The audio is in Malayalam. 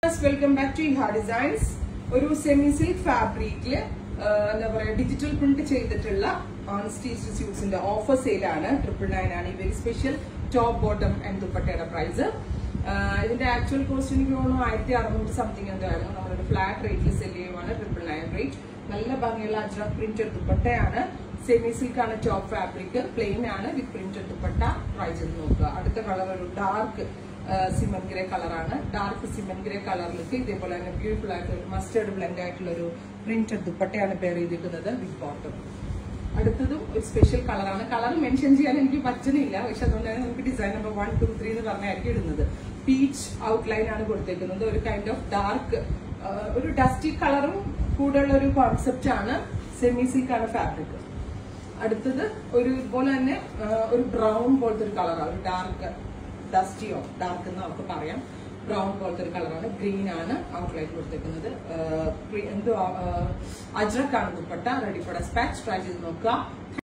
welcome back to Iha designs ഒരു സെമി സിൽക്ക് ഫാബ്രിക്കില് എന്താ പറയാ ഡിജിറ്റൽ പ്രിന്റ് ചെയ്തിട്ടുള്ള ഓൺ സ്റ്റീച്ച് സ്യൂട്ട്സിന്റെ ഓഫർ സെയിലാണ് ട്രിപ്പിൾ നയൻ ആണ് ഈ very special top bottom and ദുപ്പട്ടയുടെ പ്രൈസ് ഇതിന്റെ ആക്ച്വൽ കോസ്റ്റ് എനിക്ക് തോന്നുന്നു ആയിരത്തി അറുന്നൂറ് സംതിങ് എന്തായിരുന്നു നമ്മളൊരു ഫ്ലാറ്റ് റേറ്റിൽ സെല് ചെയ്യുവാണ് ട്രിപ്പിൾ നയൻ റേറ്റ് നല്ല ഭംഗിയുള്ള അജ്രക് പ്രിന്റഡ് ദുപ്പട്ടയാണ് സെമി സിൽക്ക് ആണ് ടോപ്പ് ഫാബ്രിക് പ്ലെയിൻ ആണ് വിത്ത് പ്രിന്റഡ് ദുപ്പട്ട ട്രൈ ചെയ്ത് നോക്കുക അടുത്ത കളർ ഒരു ഡാർക്ക് സിമൻ ഗ്രേ കളറാണ് ഡാർക്ക് സിമൻ ഗ്രേ കളറിലേക്ക് ഇതേപോലെ തന്നെ ബ്യൂട്ടിഫുൾ ആയിട്ട് ഒരു മസ്റ്റേർഡ് ബ്ലെൻഡ് ആയിട്ടുള്ള ഒരു പ്രിന്റഡ് ദുപ്പട്ടയാണ് പെയർ ചെയ്തിരിക്കുന്നത് വിത്ത് ബോട്ടം അടുത്തതും ഒരു സ്പെഷ്യൽ കളറാണ് കളർ മെൻഷൻ ചെയ്യാൻ എനിക്ക് പറ്റുന്നില്ല പക്ഷെ അതുകൊണ്ടാണ് നമുക്ക് design number one two three എന്ന് പറഞ്ഞായിരിക്കും ഇടുന്നത് പീച്ച് ഔട്ട്ലൈൻ ആണ് കൊടുത്തേക്കുന്നത് ഒരു കൈൻഡ് ഓഫ് ഡാർക്ക് ഒരു ഡസ്റ്റി കളറും കൂടെയുള്ള ഒരു കോൺസെപ്റ്റ് ആണ് സെമി സിൽക്ക് ആണ് ഫാബ്രിക് അടുത്തത് ഒരു ഇതുപോലെ തന്നെ ആ, ഒരു ബ്രൗൺ പോലത്തെ ഒരു കളറാണ് ഒരു ഡാർക്ക് ഡസ്റ്റിയോ ഡാർക്ക് എന്ന് നമുക്ക് പറയാം ബ്രൗൺ പോലത്തെ ഒരു കളറാണ് ഗ്രീൻ ആണ് ഔട്ട്ലൈൻ കൊടുത്തേക്കുന്നത് ആ, പ്രി- എന്തോ അജ്രക്കാണ് dupatta ready for dispatch try ചെയ്ത് നോക്കുക